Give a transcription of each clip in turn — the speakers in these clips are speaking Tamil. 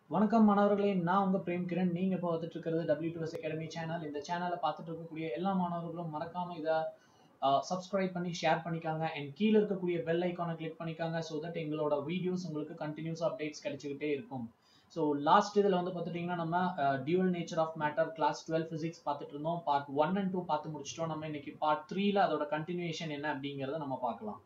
வணக்கம் மாணவர்களே நான் உங்க பிரேம் கிரண் நீங்க இப்போ வந்துட்டு இருக்கிறது டபிள்யூ டூஎஸ் அகாடமி சேனல் இந்த சேனலை பார்த்துட்டு இருக்கக்கூடிய எல்லா மாணவர்களும் மறக்காம இதை சப்ஸ்கிரைப் பண்ணி ஷேர் பண்ணிக்காங்க அண்ட் கீழே இருக்கக்கூடிய பெல் ஐக்கானை கிளிக் பண்ணிக்காங்க ஸோ தட் எங்களோட வீடியோஸ் உங்களுக்கு கண்டினியூஸ் அப்டேட்ஸ் கிடைச்சிக்கிட்டே இருக்கும் ஸோ லாஸ்ட் இதில் வந்து பார்த்துட்டிங்கன்னா நம்ம dual nature of matter class twelve physics பார்த்துட்டு இருந்தோம் பார்ட் ஒன் அண்ட் டூ பார்த்து முடிச்சிட்டோம் நம்ம இன்னைக்கு பார்ட் த்ரீல அதோட கண்டினியூஷன் என்ன அப்படிங்கிறத நம்ம பார்க்கலாம்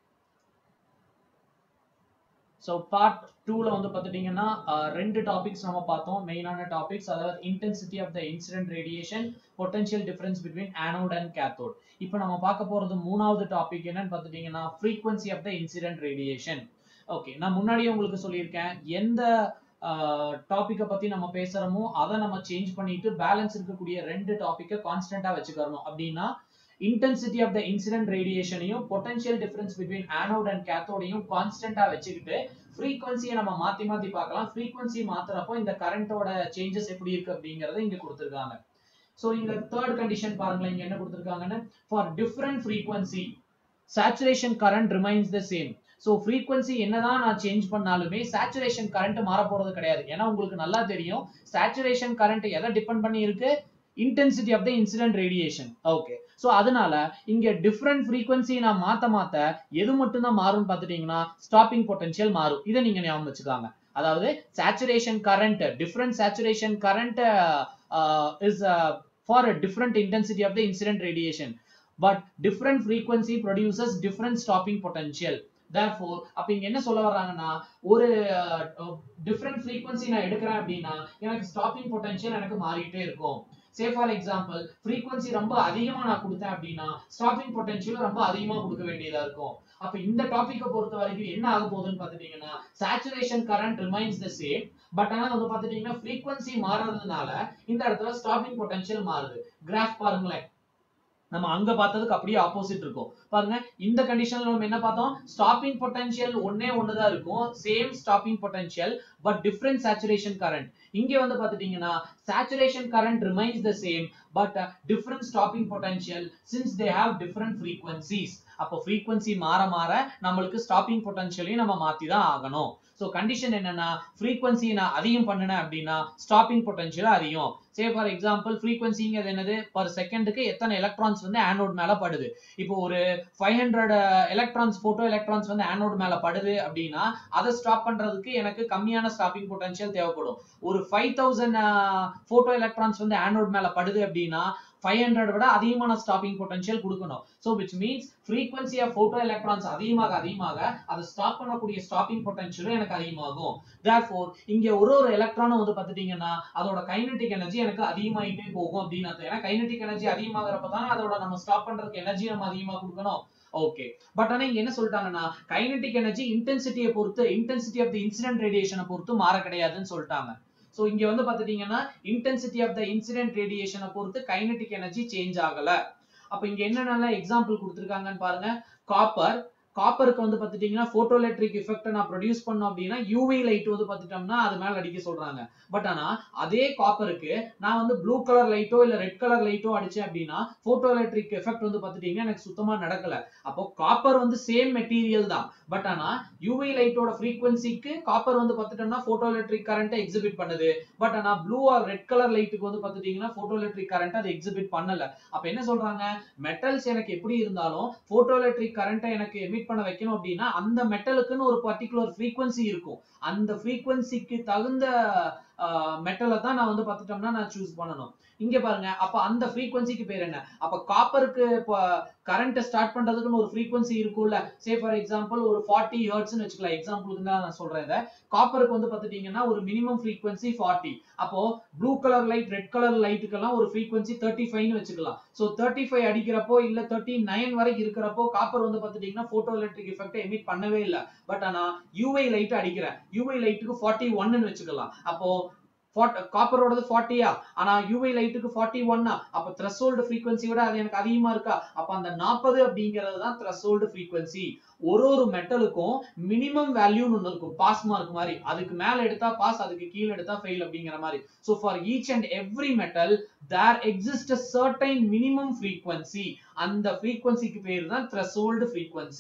ஸோ பார்ட் டூவில் வந்து பார்த்துட்டிங்கன்னா ரெண்டு டாபிக்ஸ் நம்ம பார்த்தோம் மெயினான டாபிக்ஸ் அதாவது intensity of the incident radiation potential difference between anode and cathode இப்போ நம்ம பார்க்க போகிறது மூணாவது டாபிக் என்னன்னு பார்த்துட்டிங்கன்னா frequency of the incident radiation okay நான் முன்னாடியே உங்களுக்கு சொல்லியிருக்கேன் எந்த டாப்பிக்கை பற்றி நம்ம பேசுகிறோமோ அதை நம்ம சேஞ்ச் பண்ணிட்டு பேலன்ஸ் இருக்கக்கூடிய ரெண்டு டாப்பிக்கை கான்ஸ்டண்ட்டாக வச்சுக்கிறணும் அப்படின்னா இன்டென்சிட்டி ஆஃப் த இன்சிடென்ட் ரேடியேஷனையும் potential difference between anode and கேத்தோடையும் கான்ஸ்டன்டா வச்சுக்கிட்டு ஃப்ரீக்வன்சியை நம்ம மாத்தி மாத்தி பார்க்கலாம் ஃப்ரீக்வன்சி மாத்துறப்போ இந்த கரண்டோட சேஞ்சஸ் எப்படி இருக்கு அப்படிங்கறத இங்க கொடுத்துருக்காங்க ஸோ இங்க தேர்ட் கண்டிஷன் பாருங்களேன் இங்க என்ன கொடுத்துருக்காங்கன்னு for different frequency saturation current remains the same so frequency என்னதான் நான் சேஞ்ச் பண்ணாலுமே சேச்சுரேஷன் கரண்ட் மாற போறது கிடையாது ஏன்னா உங்களுக்கு நல்லா தெரியும் சேச்சுரேஷன் கரண்ட் எதை டிபெண்ட் பண்ணி இருக்கு intensity of the incident radiation okay so அதனால இங்க டிஃப்ரெண்ட் ஃப்ரீக்வன்சி நான் மாத்த மாத்த எது மட்டும் தான் மாறும்னு பார்த்துட்டீங்கன்னா ஸ்டாப்பிங் பொட்டன்ஷியல் மாறும் இதை நீங்க ஞாபகம் வச்சுக்காங்க அதாவது saturation current different saturation current is for different intensity of the incident radiation but different frequency produces different stopping potential therefore அப்ப இங்க என்ன சொல்ல வர்றாங்கன்னா ஒரு டிஃப்ரெண்ட் ஃப்ரீக்வன்சி நான் எடுக்கிறேன் அப்படின்னா எனக்கு ஸ்டாப்பிங் பொட்டன்ஷியல் எனக்கு மாறிட்டே இருக்கும் சே ஃபார் எக்ஸாம்பிள் ஃப்ரீக்வன்சி ரொம்ப அதிகமா நான் கொடுத்தேன் அப்படின்னா ஸ்டாப்பிங் பொட்டன்ஷியல் ரொம்ப அதிகமா கொடுக்க வேண்டியதா இருக்கும் அப்ப இந்த டாபிக்கை பொறுத்த வரைக்கும் என்ன ஆக போகுதுன்னு பாத்துட்டீங்கன்னா saturation current remains the same but ஆனா வந்து பாத்துட்டீங்கன்னா ஃப்ரீக்வன்சி மாறுறதுனால இந்த இடத்துல ஸ்டாப்பிங் பொட்டன்ஷியல் மாறுது கிராஃப் பாருங்களேன் நம்ம அங்க பார்த்ததுக்கு அப்படியே ஆப்போசிட் இருக்கும் பாருங்க இந்த கண்டிஷன்ல நம்ம என்ன பார்த்தோம் ஸ்டாப்பிங் பொட்டன்ஷியல் ஒன்னே ஒண்ணுதான் இருக்கும் same stopping potential but different saturation current இங்க வந்து பாத்துட்டீங்கன்னா saturation current remains the same but different stopping potential since they have different frequencies அப்போ ஃப்ரீக்வன்சி மாற மாற நம்மளுக்கு ஸ்டாப்பிங் பொட்டன்ஷியலையும் நம்ம மாத்தி தான் ஆகணும் ஸோ கண்டிஷன் என்னன்னா ஃப்ரீக்வன்சி நான் அதிகம் பண்ணினேன் அப்படின்னா ஸ்டாப்பிங் பொட்டன்ஷியல் அதிகம் சே ஃபார் எக்ஸாம்பிள் ஃப்ரீக்வன்சிங்கிறது என்னது பர் செகண்டுக்கு எத்தனை எலக்ட்ரான்ஸ் வந்து ஆனோட் மேல படுது இப்போ ஒரு five hundred electrons photo electrons வந்து ஆனோட் மேல படுது அப்படின்னா அதை ஸ்டாப் பண்றதுக்கு எனக்கு கம்மியான ஸ்டாப்பிங் பொட்டன்ஷியல் தேவைப்படும் ஒரு ஃபைவ் தௌசண்ட் போட்டோ எலக்ட்ரான்ஸ் வந்து ஆனோட் மேல படுது அப்படின்னா ஃபைவ் ஹண்ட்ரட் விட அதிகமான ஸ்டாப்பிங் பொட்டன்ஷியல் கொடுக்கணும் so which means frequency of photoelectrons அதிகமாக அதிகமாக அதை ஸ்டாப் பண்ணக்கூடிய ஸ்டாப்பிங் பொட்டன்ஷியலும் எனக்கு அதிகமாகும் தேர்ஃபோர் இங்க ஒரு ஒரு எலக்ட்ரானும் வந்து பார்த்துட்டீங்கன்னா அதோட கைனட்டிக் எனர்ஜி எனக்கு அதிகமாகிட்டே போகும் அப்படின்னு அர்த்தம் ஏன்னா கைனட்டிக் எனர்ஜி அதிகமாகிறப்ப தானே அதோட நம்ம ஸ்டாப் பண்றதுக்கு எனர்ஜி நம்ம அதிகமாக கொடுக்கணும் ஓகே பட் ஆனா இங்க என்ன சொல்லிட்டாங்கன்னா கைனட்டிக் எனர்ஜி இன்டென்சிட்டியை பொறுத்து இன்டென்சிட்டி ஆஃப் த இன்சிடென்ட் ரேடியேஷனை பொறுத்து மாற கிடையாதுன்னு சொல்லிட்டாங்க ஸோ இங்க வந்து பாத்துட்டீங்கன்னா இன்டென்சிட்டி ஆஃப் த இன்சிடென்ட் ரேடியேஷனை பொறுத்து கைனட்டிக் எனர்ஜி சேஞ்ச் ஆகல அப்ப இங்க என்னென்ன எக்ஸாம்பிள் கொடுத்துருக்காங்கன்னு பாருங்க காப்பர் காப்பருக்கு வந்து பார்த்துட்டீங்கன்னா போட்டோ எலக்ட்ரிக் எஃபெக்ட் நான் ப்ரொடியூஸ் பண்ணோம் அப்படின்னா யூவி லைட் வந்து பார்த்துட்டோம்னா அது மேல அடிக்க சொல்றாங்க பட் ஆனா அதே காப்பருக்கு நான் வந்து ப்ளூ கலர் லைட்டோ இல்ல ரெட் கலர் லைட்டோ அடிச்சேன் அப்படின்னா போட்டோ எலக்ட்ரிக் எஃபெக்ட் வந்து பார்த்துட்டீங்கன்னா எனக்கு சுத்தமா நடக்கல அப்போ காப்பர் வந்து சேம் மெட்டீரியல் தான் பட் ஆனா யூவி லைட்டோட ஃப்ரீக்வன்சிக்கு காப்பர் வந்து பார்த்துட்டோம்னா போட்டோ எலக்ட்ரிக் கரண்ட்டை எக்ஸிபிட் பண்ணுது பட் ஆனா ப்ளூ ஆர் ரெட் கலர் லைட்டுக்கு வந்து பார்த்துட்டீங்கன்னா போட்டோ எலக்ட்ரிக் கரண்ட் அதை எக்ஸிபிட் பண்ணல அப்ப என்ன சொல்றாங்க மெட்டல்ஸ் எனக்கு எப்படி இருந்தாலும் போட்டோ எலக்ட்ரிக் கரண்ட்டை எனக்கு எமிட் பண்ண வைக்கணும் அப்படின்னா அந்த மெட்டலுக்குன்னு ஒரு பர்டிகுலர் ஃப்ரீக்வன்சி இருக்கும் அந்த ஃப்ரீக்வன்சிக்கு தகுந்த மெட்டலை தான் நான் வந்து பார்த்துட்டோம்னா நான் சூஸ் பண்ணணும் இங்க பாருங்க அப்ப அந்த ஃப்ரீக்வன்சிக்கு பேர் என்ன அப்ப காப்பருக்கு இப்போ கரண்ட் ஸ்டார்ட் பண்றதுக்குன்னு ஒரு ஃப்ரீக்வன்சி இருக்கும்ல சே ஃபார் எக்ஸாம்பிள் ஒரு ஃபார்ட்டி ஹர்ட்ஸ்னு வச்சுக்கலாம் எக்ஸாம்பிளுக்கு தான் நான் சொல்றேன் இதை காப்பருக்கு வந்து பார்த்துட்டீங்கன்னா ஒரு மினிமம் ஃப்ரீக்வன்சி ஃபார்ட்டி அப்போ blue colour light red colour லைட்டுக்கெல்லாம் ஒரு ஃப்ரீக்வன்சி தேர்ட்டி ஃபைவ்னு வச்சுக்கலாம் ஸோ தேர்ட்டி ஃபைவ் அடிக்கிறப்போ இல்ல தேர்ட்டி நைன் வரைக்கும் இருக்கிறப்போ காப்பர் வந்து பார்த்துட்டீங்கன்னா போட்டோ எலக்ட்ரிக் எஃபெக்ட் எமிட் பண்ணவே இல்லை பட் ஆனா யூஐ லைட் அடிக்கிறேன் யூஐ லைட்டுக்கு ஃபார்ட்டி ஒன்னு வச்சுக்கலாம் அப்போ காப்பரோடது ஃபார்ட்டியா ஆனா யூவி லைட்டுக்கு ஃபார்ட்டி ஒன்னா அப்ப த்ரெஷோல்டு ஃப்ரீக்வன்சி விட அது எனக்கு அதிகமா இருக்கா அப்ப அந்த நாற்பது அப்படிங்கிறது தான் த்ரெஷோல்டு ஃப்ரீக்வன்சி ஒரு ஒரு மெட்டலுக்கும் மினிமம் வேல்யூன்னு ஒன்று இருக்கும் பாஸ் மார்க் மாதிரி அதுக்கு மேல எடுத்தா பாஸ் அதுக்கு கீழே எடுத்தா ஃபெயில் அப்படிங்கிற மாதிரி so for each and every metal there exist certain minimum frequency அந்த ஃப்ரீக்வன்சிக்கு பேர் தான் த்ரெஷோல்டு ஃப்ரீக்வன்சி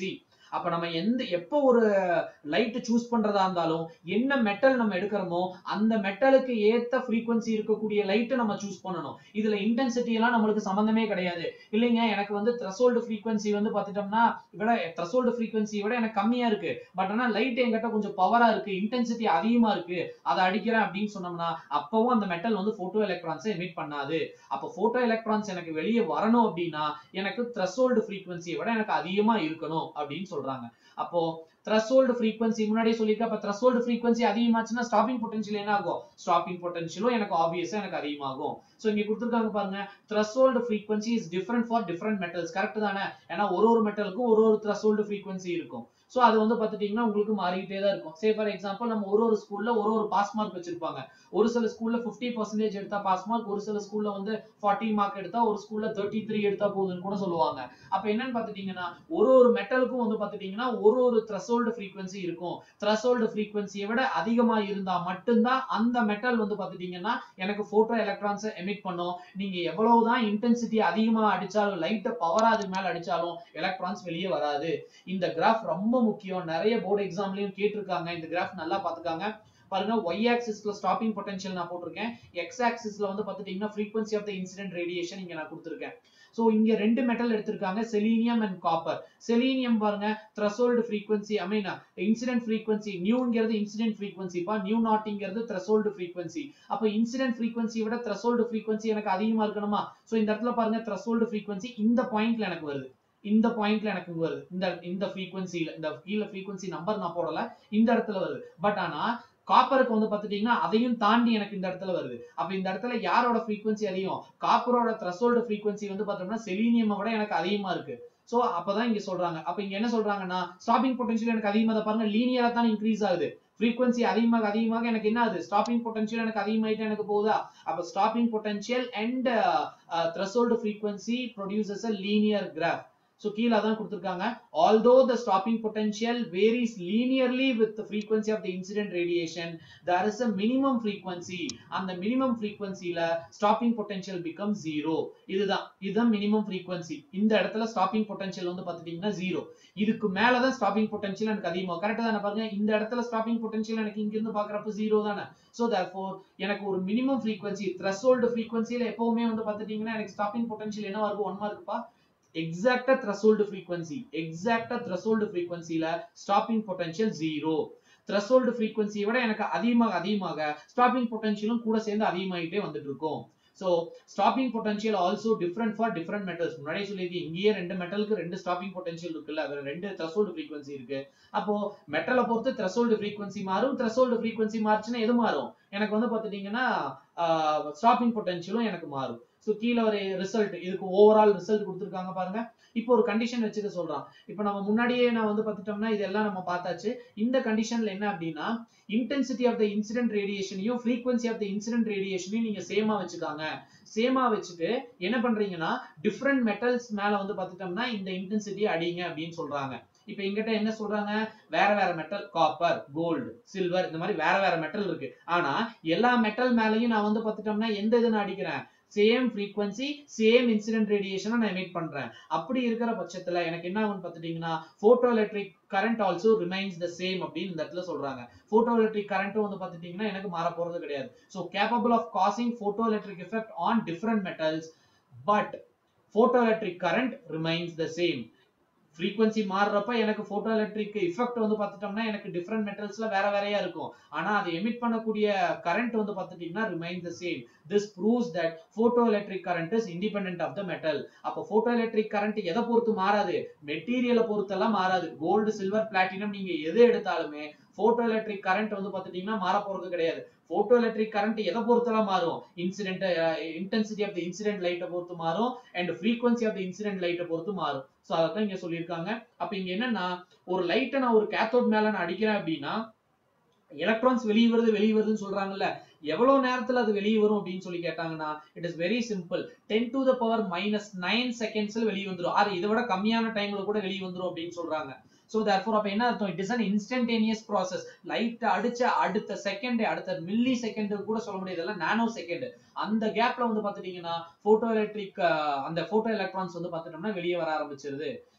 அப்ப நம்ம எந்த எப்போ ஒரு லைட் சூஸ் பண்றதா இருந்தாலும் என்ன மெட்டல் நம்ம எடுக்கிறோமோ அந்த மெட்டலுக்கு ஏத்த frequency இருக்கக்கூடிய லைட் நம்ம சூஸ் பண்ணணும் இதுல இன்டென்சிட்டி எல்லாம் நம்மளுக்கு சம்பந்தமே கிடையாது இல்லைங்க எனக்கு வந்து த்ரெஷோல்டு frequency வந்து பார்த்துட்டோம்னா விட த்ரெஷோல்டு frequency விட எனக்கு கம்மியா இருக்கு பட் ஆனா லைட் என்கிட்ட கொஞ்சம் பவரா இருக்கு இன்டென்சிட்டி அதிகமா இருக்கு அதை அடிக்கிறேன் அப்படின்னு சொன்னோம்னா அப்பவும் அந்த மெட்டல் வந்து போட்டோ எலக்ட்ரான்ஸை எமிட் பண்ணாது அப்போ போட்டோ எலக்ட்ரான்ஸ் எனக்கு வெளியே வரணும் அப்படின்னா எனக்கு த்ரெஷோல்டு frequency விட எனக்கு அதிகமா இருக்கணும் அப்படின்னு சொல்றாங்க அப்போ த்ரெஷோல்டு frequency முன்னாடியே சொல்லியிருக்கேன் அப்ப த்ரெஷோல்டு frequency அதிகமாச்சுன்னா ஸ்டாப்பிங் பொட்டன்ஷியல் என்ன ஆகும் ஸ்டாப்பிங் பொட்டன்ஷியலும் எனக்கு ஆப்வியஸா எனக்கு அதிகமாகும் சோ இங்க கொடுத்துருக்காங்க பாருங்க threshold frequency is different for different metals correct தானே ஏன்னா ஒரு ஒரு மெட்டலுக்கும் ஒரு ஒரு த்ரெஷோல்டு frequency இருக்கும் சோ அது வந்து பாத்துட்டீங்கன்னா உங்களுக்கு மாறிக்கிட்டே தான் இருக்கும் சே ஃபார் எக்ஸாம்பிள் நம்ம ஒரு ஒரு ஸ்கூல்ல ஒரு ஒரு பாஸ் மார்க் வச்சிருப்பாங்க ஒரு சில ஸ்கூல்ல 50% பர்சன்டேஜ் எடுத்தா பாஸ் மார்க் ஒரு சில ஸ்கூல்ல வந்து 40 மார்க் எடுத்தா ஒரு ஸ்கூல்ல தேர்ட்டி த்ரீ எடுத்தா போதுன்னு கூட சொல்லுவாங்க அப்ப என்னன்னு பாத்துட்டீங்கன்னா ஒரு ஒரு மெட்டலுக்கும் வந்து பாத்துட்டீங்கன்னா ஒரு ஒரு த்ரெஷோல்டு frequency இருக்கும் த்ரெஷோல்டு frequency-ய விட அதிகமா இருந்தா மட்டும்தான் அந்த மெட்டல் வந்து பாத்துட்டீங்கன்னா எனக்கு போட்டோ எலக்ட்ரான்ஸை எமிட் பண்ணும் நீங்க எவ்வளவுதான் இன்டென்சிட்டி அதிகமா அடிச்சாலும் லைட்ட பவரா அதுக்கு மேல அடிச்சாலும் எலக்ட்ரான்ஸ் வெளியே வராது இந்த கிராஃப் ரொம்ப முக்கியம் நிறைய போர்டு எக்ஸாம்லயும் கேட்டிருக்காங்க இந்த கிராஃப் நல்லா பாத்துக்காங்க பாருங்க y ஆக்சிஸ்ல ஸ்டாப்பிங் பொட்டன்ஷியல் நான் போட்டிருக்கேன் x ஆக்சிஸ்ல வந்து பாத்துட்டீங்கன்னா frequency of the incident radiation இங்க நான் கொடுத்திருக்கேன் சோ இங்க ரெண்டு மெட்டல் எடுத்திருக்காங்க செலீனியம் அண்ட் காப்பர் செலீனியம் பாருங்க threshold frequency I mean incident frequency நியூங்கிறது இன்சிடென்ட் frequency பா நியூ நாட்டிங்கிறது த்ரெஷோல்டு frequency அப்ப இன்சிடென்ட் frequency விட த்ரெஷோல்டு frequency எனக்கு அதிகமா இருக்கணுமா சோ இந்த இடத்துல பாருங்க த்ரெஷோல்டு frequency இந்த பாயிண்ட்ல எனக்கு வருது இந்த பாயிண்ட்ல எனக்கு இங்க வருது இந்த இந்த frequencyல இந்த கீழ frequency நம்பர் நான் போடல இந்த இடத்துல வருது பட் ஆனா காப்பருக்கு வந்து பாத்துட்டீங்கன்னா அதையும் தாண்டி எனக்கு இந்த இடத்துல வருது அப்ப இந்த இடத்துல யாரோட frequency அதிகம் காப்பரோட த்ரெஷோல்டு frequency வந்து பார்த்தோம்னா செலீனியம் விட எனக்கு அதிகமா இருக்கு சோ அப்பதான் இங்க சொல்றாங்க அப்ப இங்க என்ன சொல்றாங்கன்னா ஸ்டாப்பிங் பொட்டன்ஷியல் எனக்கு அதிகமா தான் பாருங்க லீனியரா தான் இன்க்ரீஸ் ஆகுது frequency அதிகமாக அதிகமாக எனக்கு என்ன ஆகுது ஸ்டாப்பிங் பொட்டன்ஷியல் எனக்கு அதிகமாயிட்டு எனக்கு போகுதா அப்ப stopping potential and threshold frequency produces a linear graph so கீழ அதான் கொடுத்திருக்காங்க although the stopping potential varies linearly with the frequency of the incident radiation there is a minimum frequency அந்த minimum frequencyல stopping potential becomes zero இதுதான் இதுதான் minimum frequency இந்த இடத்துல stopping potential வந்து பாத்துட்டீங்கன்னா zero இதுக்கு மேலதான் stopping potential எனக்கு அதிகமாக கரெக்டா தானே பாருங்க இந்த இடத்துல stopping potential எனக்கு இங்க இருந்து பாக்குறப்ப zero தானே so therefore எனக்கு ஒரு minimum frequency threshold frequencyல எப்பவுமே வந்து பாத்துட்டீங்கன்னா எனக்கு stopping potential என்னவா இருக்கும் ஒன் மார்க்குப்பா எக்ஸாக்டா threshold frequency எக்ஸாக்டா threshold frequencyல stopping potential zero threshold frequency விட எனக்கு அதிகமாக அதிகமாக stopping potentialம் கூட சேர்ந்து அதிகமாயிட்டே வந்துட்டு இருக்கும் so stopping potential also different for different metals முன்னாடியே சொல்லியிருக்கேன் இங்கேயே ரெண்டு மெட்டலுக்கு ரெண்டு stopping potential இருக்குல்ல அதுல ரெண்டு threshold frequency இருக்கு அப்போ மெட்டலை பொறுத்து threshold frequency மாறும் threshold frequency மாறுச்சுன்னா எது மாறும் எனக்கு வந்து பாத்துட்டீங்கன்னா ஸ்டாப்பிங் பொட்டன்ஷியலும் எனக்கு மாறும் ஸோ கீழே ஒரு ரிசல்ட் இதுக்கு ஓவரால் ரிசல்ட் கொடுத்துருக்காங்க பாருங்க இப்போ ஒரு கண்டிஷன் வச்சுக்க சொல்றான் இப்போ நம்ம முன்னாடியே நான் வந்து பார்த்துட்டோம்னா இதெல்லாம் நம்ம பார்த்தாச்சு இந்த கண்டிஷன்ல என்ன அப்படின்னா இன்டென்சிட்டி ஆஃப் த இன்சிடென்ட் ரேடியேஷனையும் ஃப்ரீக்வன்சி ஆஃப் த இன்சிடென்ட் ரேடியேஷனையும் நீங்க சேமா வச்சுக்காங்க சேமா வச்சுட்டு என்ன பண்றீங்கன்னா டிஃப்ரெண்ட் மெட்டல்ஸ் மேல வந்து பார்த்துட்டோம்னா இந்த இன்டென்சிட்டி அடிங்க அப்படின்னு சொல்றாங்க இப்போ எங்கிட்ட என்ன சொல்றாங்க வேற வேற மெட்டல் காப்பர் கோல்டு சில்வர் இந்த மாதிரி வேற வேற மெட்டல் இருக்கு ஆனா எல்லா மெட்டல் மேலயும் நான் வந்து பார்த்துட்டோம்னா எந்த இது நான் அடிக்கிறேன் சேம் frequency சேம் இன்சிடென்ட் ரேடியேஷனை நான் எமிட் பண்றேன் அப்படி இருக்கிற பட்சத்துல எனக்கு என்ன ஆகும் பார்த்துட்டீங்கன்னா photo electric current also remains the same அப்படின்னு இந்த இடத்துல சொல்றாங்க போட்டோ எலக்ட்ரிக் கரண்ட்டும் வந்து பார்த்துட்டீங்கன்னா எனக்கு மாற போறது கிடையாது so capable of causing photo electric effect on different metals but photo electric current remains the same frequency மாறுறப்ப எனக்கு போட்டோ எலக்ட்ரிக் எஃபெக்ட் வந்து பார்த்துட்டோம்னா எனக்கு டிஃப்ரெண்ட் மெட்டல்ஸ்ல வேற வேறையா இருக்கும் ஆனா அதை எமிட் பண்ணக்கூடிய கரண்ட் வந்து பார்த்துட்டீங்கன்னா remain the same this proves that photo electric current is independent of the metal அப்போ போட்டோ எலக்ட்ரிக் கரண்ட் எதை பொறுத்து மாறாது மெட்டீரியலை பொறுத்தெல்லாம் மாறாது கோல்டு சில்வர் பிளாட்டினம் நீங்க எது எடுத்தாலுமே போட்டோ எலக்ட்ரிக் கரண்ட் வந்து பார்த்துட்டீங்கன்னா மாற போறது கிடையாது போட்டோ எலக்ட்ரிக் கரண்ட் எதை பொறுத்தெல்லாம் மாறும் incident intensity of the incident லைட்டை பொறுத்து மாறும் and frequency of the incident லைட்டை பொறுத்து மாறும் ஸோ அதான் இங்க சொல்லியிருக்காங்க அப்ப இங்க என்னன்னா ஒரு லைட்டை நான் ஒரு கேத்தோட் மேல நான் அடிக்கிறேன் அப்படின்னா எலக்ட்ரான்ஸ் வெளியே வருது வெளியே வருதுன்னு சொல்றாங்கல்ல எவ்வளவு நேரத்துல அது வெளியே வரும் அப்படின்னு சொல்லி கேட்டாங்கன்னா it is very simple ten to the power minus nine செகண்ட்ஸ்ல வெளியே வந்துரும் ஆறு இதை விட கம்மியான டைம்ல கூட வெளியே வந்துரும் அப்படின்னு சொல்றாங்க சோ தேர்ஃபோர் அப்ப என்ன அர்த்தம் it is an instantaneous process light அடிச்ச அடுத்த செகண்ட் அடுத்த மில்லி செகண்ட் கூட சொல்ல முடியாது இதெல்லாம் நானோ செகண்ட் அந்த கேப்ல வந்து பாத்துட்டீங்கன்னா போட்டோ எலக்ட்ரிக் அந்த போட்டோ எலக்ட்ரான்ஸ் வந்து பாத்துட்டோம்னா வெளியே வர ஆரம்பிச்சிருது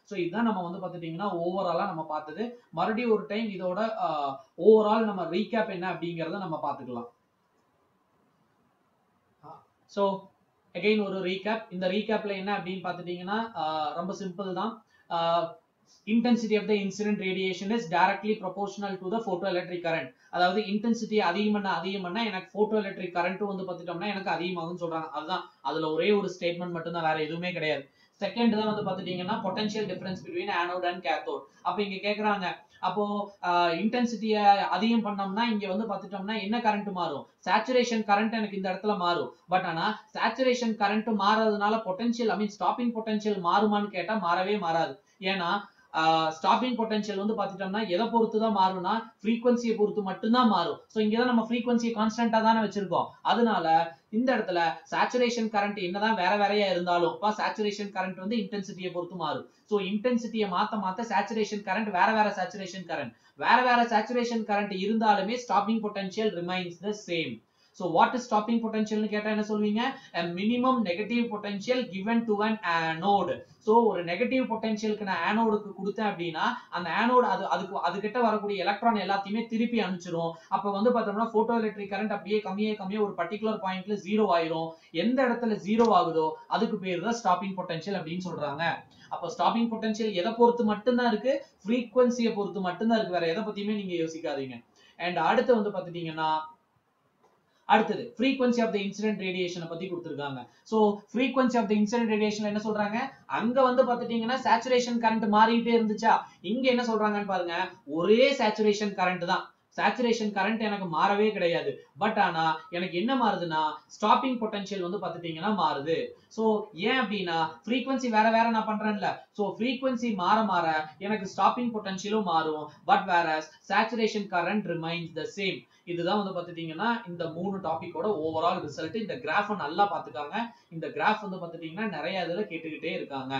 ஸோ இதுதான் நம்ம வந்து பார்த்துட்டீங்கன்னா ஓவராலா நம்ம பார்த்தது மறுபடியும் ஒரு டைம் இதோட ஓவரால் நம்ம ரீகேப் என்ன அப்படிங்கறத நம்ம பார்த்துக்கலாம் ஸோ அகைன் ஒரு ரீகேப் இந்த ரீகேப்ல என்ன அப்படின்னு பார்த்துட்டீங்கன்னா ஆஹ் ரொம்ப சிம்பிள் தான் intensity of the incident radiation is directly proportional to the photo electric current அதாவது இன்டென்சிட்டி அதிகம் பண்ண அதிகம் பண்ண எனக்கு போட்டோ எலக்ட்ரிக் கரண்ட்டும் வந்து பார்த்துட்டோம்னா எனக்கு அதிகமாகும்னு சொல்றாங்க அதுதான் அதுல ஒரே ஒரு ஸ்டேட்மெண்ட் மட்டும் தான் வேற எதுவுமே கிடையாது செகண்ட் தான் வந்து பார்த்துட்டீங்கன்னா potential difference between anode and cathode அப்போ இங்க கேக்குறாங்க அப்போ இன்டென்சிட்டியை அதிகம் பண்ணோம்னா இங்க வந்து பார்த்துட்டோம்னா என்ன கரண்ட் மாறும் சேச்சுரேஷன் கரண்ட் எனக்கு இந்த இடத்துல மாறும் பட் ஆனா சேச்சுரேஷன் கரண்ட் மாறதுனால potential I mean stopping potential மாறுமான்னு கேட்டா மாறவே மாறாது ஏன்னா ஸ்டாப்பிங் பொட்டன்ஷியல் வந்து பார்த்துட்டோம்னா எதை பொறுத்து தான் மாறும்னா ஃப்ரீக்வன்சியை பொறுத்து மட்டும்தான் மாறும் ஸோ இங்கே தான் நம்ம ஃப்ரீக்வன்சியை கான்ஸ்டன்டா தானே வச்சிருக்கோம் அதனால இந்த இடத்துல சேச்சுரேஷன் கரண்ட் என்னதான் வேற வேறையா இருந்தாலும் இப்போ சேச்சுரேஷன் கரண்ட் வந்து இன்டென்சிட்டியை பொறுத்து மாறும் ஸோ இன்டென்சிட்டியை மாத்த மாத்த சேச்சுரேஷன் கரண்ட் வேற வேற சேச்சுரேஷன் கரண்ட் வேற வேற சேச்சுரேஷன் கரண்ட் இருந்தாலுமே stopping potential remains the same so what is stopping பொட்டன்ஷியல்னு கேட்டா என்ன சொல்வீங்க minimum negative potential given to an anode so ஒரு நெகட்டிவ் பொட்டன்ஷியலுக்கு நான் ஆனோடுக்கு கொடுத்தேன் அப்படின்னா அந்த ஆனோடு அது அதுக்கு அதுகிட்ட வரக்கூடிய எலக்ட்ரான் எல்லாத்தையுமே திருப்பி அனுப்பிச்சிரும் அப்போ வந்து பார்த்தோம்னா போட்டோ எலக்ட்ரிக் கரண்ட் அப்படியே கம்மியே கம்மியே ஒரு பர்டிகுலர் பாயிண்ட்ல ஜீரோ ஆயிரும் எந்த இடத்துல ஜீரோ ஆகுதோ அதுக்கு பேர் தான் ஸ்டாப்பிங் பொட்டன்ஷியல் அப்படின்னு சொல்றாங்க அப்போ ஸ்டாப்பிங் பொட்டன்ஷியல் எதை பொறுத்து மட்டும்தான் இருக்கு ஃப்ரீக்வன்சியை பொறுத்து மட்டும்தான் இருக்கு வேற எதை பத்தியுமே நீங்க யோசிக்காதீங்க அண்ட் அடுத்து வந்து பார்த்துட்டீங்கன்னா அடுத்தது frequency ஆஃப் த இன்சிடென்ட் ரேடியேஷனை பத்தி கொடுத்துருக்காங்க so frequency of the incident ரேடியேஷன்ல என்ன சொல்றாங்க அங்க வந்து பார்த்துட்டீங்கன்னா சேச்சுரேஷன் கரண்ட் மாறிட்டே இருந்துச்சா இங்க என்ன சொல்றாங்கன்னு பாருங்க ஒரே சேச்சுரேஷன் கரண்ட் தான் சேச்சுரேஷன் கரண்ட் எனக்கு மாறவே கிடையாது பட் ஆனா எனக்கு என்ன மாறுதுன்னா ஸ்டாப்பிங் பொட்டன்ஷியல் வந்து பார்த்துட்டீங்கன்னா மாறுது ஸோ ஏன் அப்படின்னா ஃப்ரீக்வன்சி வேற வேற நான் பண்றேன்ல ஸோ ஃப்ரீக்வன்சி மாற மாற எனக்கு ஸ்டாப்பிங் பொட்டன்ஷியலும் மாறும் பட் வேற saturation current remains the same இதுதான் வந்து பார்த்துட்டீங்கன்னா இந்த மூணு டாபிக்கோட ஓவரால் ரிசல்ட் இந்த கிராஃபை நல்லா பார்த்துக்காங்க இந்த கிராஃப் வந்து பார்த்துட்டீங்கன்னா நிறைய இதுல கேட்டுக்கிட்டே இருக்காங்க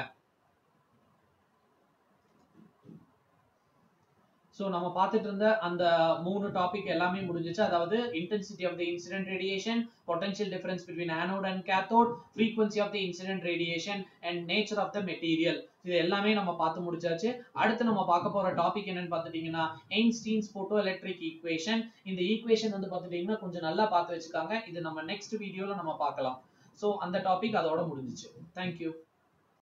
ஸோ நம்ம பார்த்துட்டு இருந்த அந்த மூணு டாபிக் எல்லாமே முடிஞ்சிச்சு அதாவது intensity of the incident radiation potential difference between anode and cathode frequency of the incident radiation and nature of the material இது எல்லாமே நம்ம பார்த்து முடிச்சாச்சு அடுத்து நம்ம பார்க்க போற டாபிக் என்னன்னு பார்த்துட்டீங்கன்னா ஐன்ஸ்டீன்ஸ் போட்டோ எலக்ட்ரிக் ஈக்குவேஷன் இந்த ஈக்குவேஷன் வந்து பார்த்துட்டீங்கன்னா கொஞ்சம் நல்லா பார்த்து வச்சுக்காங்க இது நம்ம நெக்ஸ்ட் வீடியோல நம்ம பார்க்கலாம் ஸோ அந்த டாபிக் அதோட முடிஞ்சிச்சு தேங்க்யூ